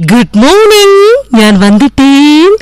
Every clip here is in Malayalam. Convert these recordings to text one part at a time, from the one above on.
ഗുഡ് മോർണിംഗ് ഞാൻ വന്നിട്ടേൻ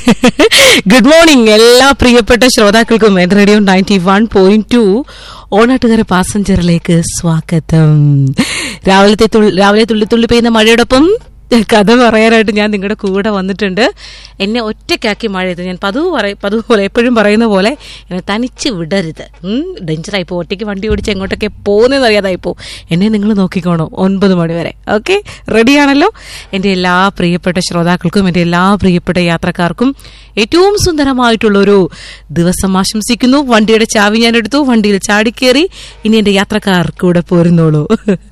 ഗുഡ് മോർണിംഗ് എല്ലാ പ്രിയപ്പെട്ട ശ്രോതാക്കൾക്കും എൻ radio ninety one point two Onattukara പാസഞ്ചറിലേക്ക് സ്വാഗതം രാവിലത്തെ തുള്ളി- രാവിലെ തുള്ളി തുള്ളി പെയ്യുന്ന മഴയോടൊപ്പം കഥ പറയാനായിട്ട് ഞാൻ നിങ്ങളുടെ കൂടെ വന്നിട്ടുണ്ട് എന്നെ ഒറ്റയ്ക്കാക്കി മഴ ചെയ്ത് ഞാൻ പതിവ് പറയും പതിവ് പോലെ എപ്പോഴും പറയുന്ന പോലെ എന്നെ തനിച്ച് വിടരുത് ഡേഞ്ചറായി പോകും ഒറ്റയ്ക്ക് വണ്ടി ഓടിച്ച് എങ്ങോട്ടൊക്കെ പോകുന്നതെന്ന് അറിയാതായി പോകും എന്നെ നിങ്ങൾ നോക്കിക്കോണം ഒൻപത് മണി വരെ ഓക്കെ റെഡിയാണല്ലോ എൻ്റെ എല്ലാ പ്രിയപ്പെട്ട ശ്രോതാക്കൾക്കും എൻ്റെ എല്ലാ പ്രിയപ്പെട്ട യാത്രക്കാർക്കും ഏറ്റവും സുന്ദരമായിട്ടുള്ളൊരു ദിവസം ആശംസിക്കുന്നു വണ്ടിയുടെ ചാവി ഞാൻ എടുത്തു വണ്ടിയിൽ ചാടിക്കേറി ഇനി എൻ്റെ യാത്രക്കാർ കൂടെ പോരുന്നോളൂ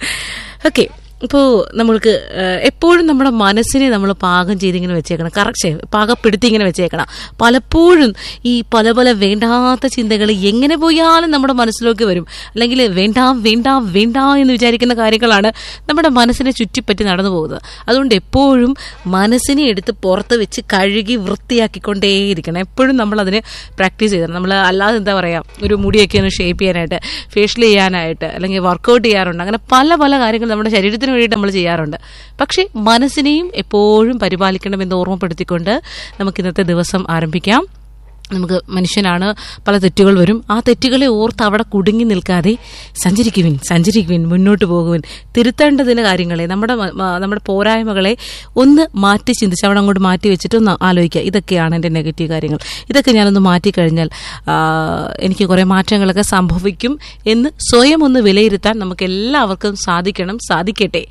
ഓക്കെ ഇപ്പോൾ നമ്മൾക്ക് ഏഹ്, എപ്പോഴും നമ്മുടെ മനസ്സിനെ നമ്മൾ പാകം ചെയ്തിങ്ങനെ വെച്ചേക്കണം കറക്റ്റ് പാകപ്പെടുത്തി ഇങ്ങനെ വെച്ചേക്കണം പലപ്പോഴും ഈ പല പല വേണ്ടാത്ത ചിന്തകൾ എങ്ങനെ പോയാലും നമ്മുടെ മനസ്സിലേക്ക് വരും അല്ലെങ്കിൽ വേണ്ട വേണ്ട വേണ്ട എന്ന് വിചാരിക്കുന്ന കാര്യങ്ങളാണ് നമ്മുടെ മനസ്സിനെ ചുറ്റിപ്പറ്റി നടന്നു പോകുന്നത് അതുകൊണ്ട് എപ്പോഴും മനസ്സിനെ എടുത്ത് പുറത്ത് വെച്ച് കഴുകി വൃത്തിയാക്കിക്കൊണ്ടേയിരിക്കണം എപ്പോഴും നമ്മൾ അതിന് പ്രാക്ടീസ് ചെയ്യണം നമ്മൾ അല്ലാതെ എന്താ പറയുക ഒരു മുടിയൊക്കെ ഒന്ന് ഷേപ്പ് ചെയ്യാനായിട്ട് ഫേഷ്യൽ ചെയ്യാനായിട്ട് അല്ലെങ്കിൽ വർക്കൗട്ട് ചെയ്യാറുണ്ട് അങ്ങനെ പല പല കാര്യങ്ങൾ നമ്മുടെ ശരീരത്തിന് വേണ്ടിയിട്ട് നമ്മൾ ചെയ്യാറുണ്ട് പക്ഷേ മനസ്സിനെയും എപ്പോഴും പരിപാലിക്കണമെന്ന് ഓർമ്മപ്പെടുത്തിക്കൊണ്ട് നമുക്ക് ഇന്നത്തെ ദിവസം ആരംഭിക്കാം നമുക്ക് മനുഷ്യനാണ് പല തെറ്റുകൾ വരും ആ തെറ്റുകളെ ഓർത്ത് അവിടെ കുടുങ്ങി നിൽക്കാതെ സഞ്ചരിക്കുവിൻ സഞ്ചരിക്കുവിൻ മുന്നോട്ട് പോകുവിൻ തിരുത്തേണ്ടതിന് കാര്യങ്ങളെ നമ്മുടെ മ- മ- നമ്മുടെ പോരായ്മകളെ ഒന്ന് മാറ്റി ചിന്തിച്ച് അവിടെ അങ്ങോട്ട് മാറ്റി വെച്ചിട്ട് ഒന്ന് ആലോചിക്കുക ഇതൊക്കെയാണ് എൻ്റെ നെഗറ്റീവ് കാര്യങ്ങൾ ഇതൊക്കെ ഞാനൊന്ന് മാറ്റിക്കഴിഞ്ഞാൽ ആ, എനിക്ക് കുറേ മാറ്റങ്ങളൊക്കെ സംഭവിക്കും എന്ന് സ്വയം ഒന്ന് വിലയിരുത്താൻ നമുക്ക് എല്ലാവർക്കും സാധിക്കണം സാധിക്കട്ടെ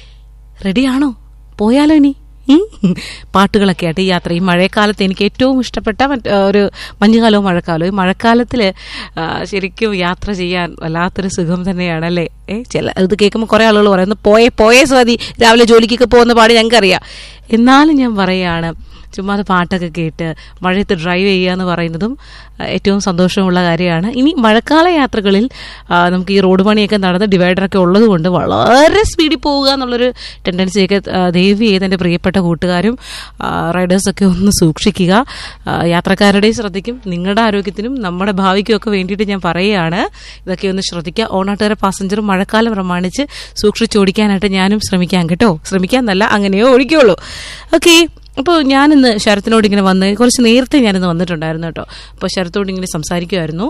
റെഡിയാണോ പോയാലോ ഇനി ഉം? പാട്ടുകളൊക്കെ ആയിട്ട് ഈ യാത്ര ഈ മഴക്കാലത്ത് എനിക്ക് ഏറ്റവും ഇഷ്ടപ്പെട്ട മറ്റ് ആ, ഒരു മഞ്ഞുകാലവും മഴക്കാലവും ഈ മഴക്കാലത്തിൽ ശരിക്കും യാത്ര ചെയ്യാൻ വല്ലാത്തൊരു സുഖം തന്നെയാണ് അല്ലേ ഏ ചില ഇത് കേൾക്കുമ്പോൾ കുറേ ആളുകൾ പറയുന്നു പോയേ പോയേ സ്വാതി രാവിലെ ജോലിക്കൊക്കെ പോകുന്ന പാട് ഞങ്ങൾക്കറിയാം എന്നാലും ഞാൻ പറയുകയാണ് ചുമ്മാ അത് പാട്ടൊക്കെ കേട്ട് മഴയത്ത് ഡ്രൈവ് ചെയ്യുക എന്ന് പറയുന്നതും ആ, ഏറ്റവും സന്തോഷമുള്ള കാര്യമാണ് ഇനി മഴക്കാല യാത്രകളിൽ ആ, നമുക്ക് ഈ റോഡ് പണിയൊക്കെ നടന്ന് ഡിവൈഡറൊക്കെ ഉള്ളത് കൊണ്ട് വളരെ സ്പീഡിൽ പോവുക എന്നുള്ളൊരു ടെൻഡൻസിയൊക്കെ ആ, ദയവ് ചെയ്ത് എൻ്റെ പ്രിയപ്പെട്ട കൂട്ടുകാരും ആ, റൈഡേഴ്സൊക്കെ ഒന്ന് സൂക്ഷിക്കുക ആ, യാത്രക്കാരുടെയും ശ്രദ്ധിക്കും നിങ്ങളുടെ ആരോഗ്യത്തിനും നമ്മുടെ ഭാവിക്കും ഒക്കെ വേണ്ടിയിട്ട് ഞാൻ പറയുകയാണ് ഇതൊക്കെ ഒന്ന് ശ്രദ്ധിക്കുക ഓണാട്ടുകാര പാസഞ്ചർ മഴക്കാലം പ്രമാണിച്ച് സൂക്ഷിച്ചോടിക്കാനായിട്ട് ഞാനും ശ്രമിക്കാം കേട്ടോ ശ്രമിക്കാന്നല്ല അങ്ങനെയോ ഓടിക്കുള്ളൂ ഓക്കെ അപ്പോൾ ഞാനിന്ന് ശരത്തിനോട് ഇങ്ങനെ വന്ന് കുറച്ച് നേരത്തെ ഞാനിന്ന് വന്നിട്ടുണ്ടായിരുന്നു കേട്ടോ അപ്പോൾ ശരത്തോട് ഇങ്ങനെ സംസാരിക്കുമായിരുന്നു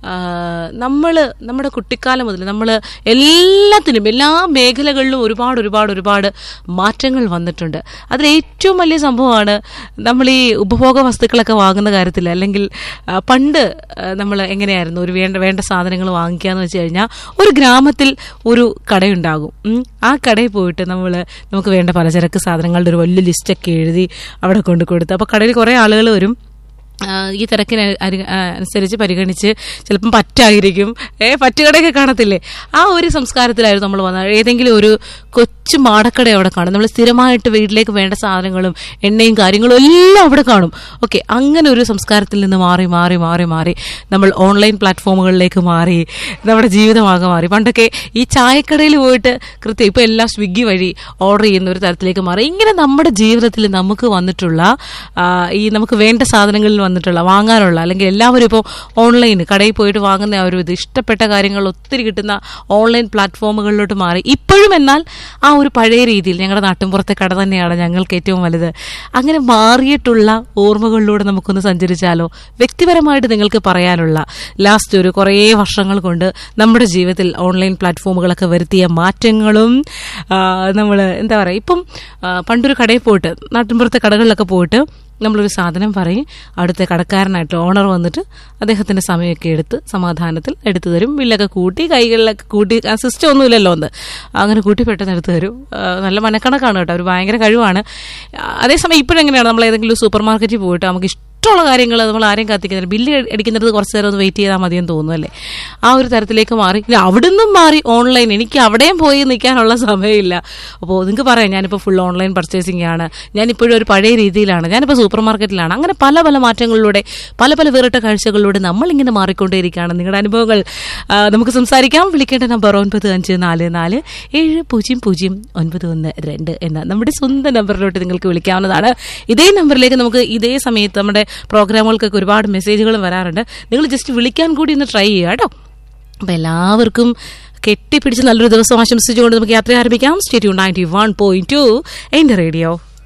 നമ്മൾ നമ്മുടെ കുട്ടിക്കാലം മുതൽ നമ്മൾ എല്ലാത്തിനും എല്ലാ മേഖലകളിലും ഒരുപാട് ഒരുപാട് ഒരുപാട് മാറ്റങ്ങൾ വന്നിട്ടുണ്ട് അതിൽ ഏറ്റവും വലിയ സംഭവമാണ് നമ്മൾ ഈ ഉപഭോഗ വസ്തുക്കളൊക്കെ വാങ്ങുന്ന കാര്യത്തിൽ അല്ലെങ്കിൽ ആ, പണ്ട് നമ്മൾ എങ്ങനെയായിരുന്നു ഒരു വേണ്ട വേണ്ട സാധനങ്ങൾ വാങ്ങിക്കുക എന്ന് വെച്ച് കഴിഞ്ഞാൽ ഒരു ഗ്രാമത്തിൽ ഒരു കടയുണ്ടാകും ഉം. ആ കടയിൽ പോയിട്ട് നമ്മൾ നമുക്ക് വേണ്ട പലചരക്ക് സാധനങ്ങളുടെ ഒരു വലിയ ലിസ്റ്റൊക്കെ എഴുതി അവിടെ കൊണ്ട് കൊടുത്ത് അപ്പോൾ കടയിൽ കുറേ ആളുകൾ വരും ആ, ഈ തിരക്കിന് അരി- ആ, അനുസരിച്ച് പരിഗണിച്ച് ചിലപ്പം പറ്റായിരിക്കും ഏ പറ്റുകടയൊക്കെ കാണത്തില്ലേ ആ ഒരു സംസ്കാരത്തിലായിരുന്നു നമ്മൾ വന്നത് ഏതെങ്കിലും ഒരു കൊച്ചു മാടക്കട അവിടെ കാണും നമ്മൾ സ്ഥിരമായിട്ട് വീട്ടിലേക്ക് വേണ്ട സാധനങ്ങളും എണ്ണയും കാര്യങ്ങളും എല്ലാം അവിടെ കാണും ഓക്കെ അങ്ങനെ ഒരു സംസ്കാരത്തിൽ നിന്ന് മാറി മാറി മാറി മാറി നമ്മൾ ഓൺലൈൻ പ്ലാറ്റ്ഫോമുകളിലേക്ക് മാറി നമ്മുടെ ജീവിതമാകെ മാറി പണ്ടൊക്കെ ഈ ചായക്കടയിൽ പോയിട്ട് കൃത്യം ഇപ്പോൾ എല്ലാം സ്വിഗ്ഗി വഴി ഓർഡർ ചെയ്യുന്ന ഒരു തരത്തിലേക്ക് മാറി ഇങ്ങനെ നമ്മുടെ ജീവിതത്തിൽ നമുക്ക് വന്നിട്ടുള്ള ആ, ഈ നമുക്ക് വേണ്ട സാധനങ്ങളിൽ വന്നിട്ടുള്ള വാങ്ങാനുള്ള അല്ലെങ്കിൽ എല്ലാവരും ഇപ്പോൾ ഓൺലൈൻ കടയിൽ പോയിട്ട് വാങ്ങുന്ന ആ ഒരു ഇത് ഇഷ്ടപ്പെട്ട കാര്യങ്ങൾ ഒത്തിരി കിട്ടുന്ന ഓൺലൈൻ പ്ലാറ്റ്ഫോമുകളിലോട്ട് മാറി ഇപ്പോഴും എന്നാൽ ആ ഒരു പഴയ രീതിയിൽ ഞങ്ങളുടെ നാട്ടിൻപുറത്തെ കട തന്നെയാണ് ഞങ്ങൾക്ക് ഏറ്റവും വലുത് അങ്ങനെ മാറിയിട്ടുള്ള ഓർമ്മകളിലൂടെ നമുക്കൊന്ന് സഞ്ചരിച്ചാലോ വ്യക്തിപരമായിട്ട് നിങ്ങൾക്ക് പറയാനുള്ള ലാസ്റ്റ് ഒരു കുറേ വർഷങ്ങൾ കൊണ്ട് നമ്മുടെ ജീവിതത്തിൽ ഓൺലൈൻ പ്ലാറ്റ്ഫോമുകളൊക്കെ വരുത്തിയ മാറ്റങ്ങളും നമ്മൾ എന്താ പറയുക ഇപ്പം ആ, പണ്ടൊരു കടയിൽ പോയിട്ട് നാട്ടിൻപുറത്തെ കടകളിലൊക്കെ പോയിട്ട് നമ്മളൊരു സാധനം പറയും അടുത്ത കടക്കാരനായിട്ട് ഓണർ വന്നിട്ട് അദ്ദേഹത്തിന്റെ സമയമൊക്കെ എടുത്ത് സമാധാനത്തിൽ എടുത്തു തരും ബില്ലൊക്കെ കൂട്ടി കൈകളിലൊക്കെ കൂട്ടി ആ സിസ്റ്റം ഒന്നുമില്ലല്ലോ ഒന്ന് അങ്ങനെ കൂട്ടി പെട്ടെന്ന് എടുത്തു തരും ആ, നല്ല മനക്കണക്കാണ് കേട്ടോ ഒരു ഭയങ്കര കഴിവാണ് ആ, അതേസമയം ഇപ്പോഴെങ്ങനെയാണ് നമ്മൾ ഏതെങ്കിലും സൂപ്പർ മാർക്കറ്റിൽ പോയിട്ട് നമുക്ക് ഇഷ്ടമുള്ള കാര്യങ്ങൾ നമ്മൾ ആരെയും കത്തിക്കുന്നില്ല ബില്ല് അടിക്കുന്നിടത്ത് കുറച്ച് നേരം ഒന്ന് വെയിറ്റ് ചെയ്താൽ മതിയെന്ന് തോന്നുന്നു അല്ലേ ആ ഒരു തരത്തിലേക്ക് മാറി ഇനി അവിടെ നിന്നും മാറി ഓൺലൈൻ എനിക്ക് അവിടെയും പോയി നിൽക്കാനുള്ള സമയമില്ല അപ്പോൾ നിങ്ങൾക്ക് പറയാം ഞാനിപ്പോൾ ഫുൾ ഓൺലൈൻ പർച്ചേസിംഗ് ആണ് ഞാനിപ്പോഴും ഒരു പഴയ രീതിയിലാണ് ഞാനിപ്പോൾ സൂപ്പർ മാർക്കറ്റിലാണ് അങ്ങനെ പല പല മാറ്റങ്ങളിലൂടെ പല പല വേറിട്ട കാഴ്ചകളിലൂടെ നമ്മളിങ്ങനെ മാറിക്കൊണ്ടേയിരിക്കുകയാണ് നിങ്ങളുടെ അനുഭവങ്ങൾ ആ, നമുക്ക് സംസാരിക്കാം വിളിക്കേണ്ട നമ്പർ ഒൻപത് അഞ്ച് നാല് നാല് ഏഴ് പൂജ്യം പൂജ്യം ഒൻപത് ഒന്ന് രണ്ട് എന്ന നമ്മുടെ സ്വന്തം നമ്പറിലോട്ട് നിങ്ങൾക്ക് വിളിക്കാവുന്നതാണ് ഇതേ നമ്പറിലേക്ക് നമുക്ക് ഇതേ സമയത്ത് നമ്മുടെ പ്രോഗ്രാമുകൾക്കൊക്കെ ഒരുപാട് മെസ്സേജുകളും വരാറുണ്ട് നിങ്ങൾ ജസ്റ്റ് വിളിക്കാൻ കൂടി ഒന്ന് ട്രൈ ചെയ്യുക കേട്ടോ അപ്പം എല്ലാവർക്കും കെട്ടിപ്പിടിച്ച് നല്ലൊരു ദിവസം ആശംസിച്ചുകൊണ്ട് നമുക്ക് യാത്ര ആരംഭിക്കാം stay tuned ninety one point two എൻ്റെ റേഡിയോ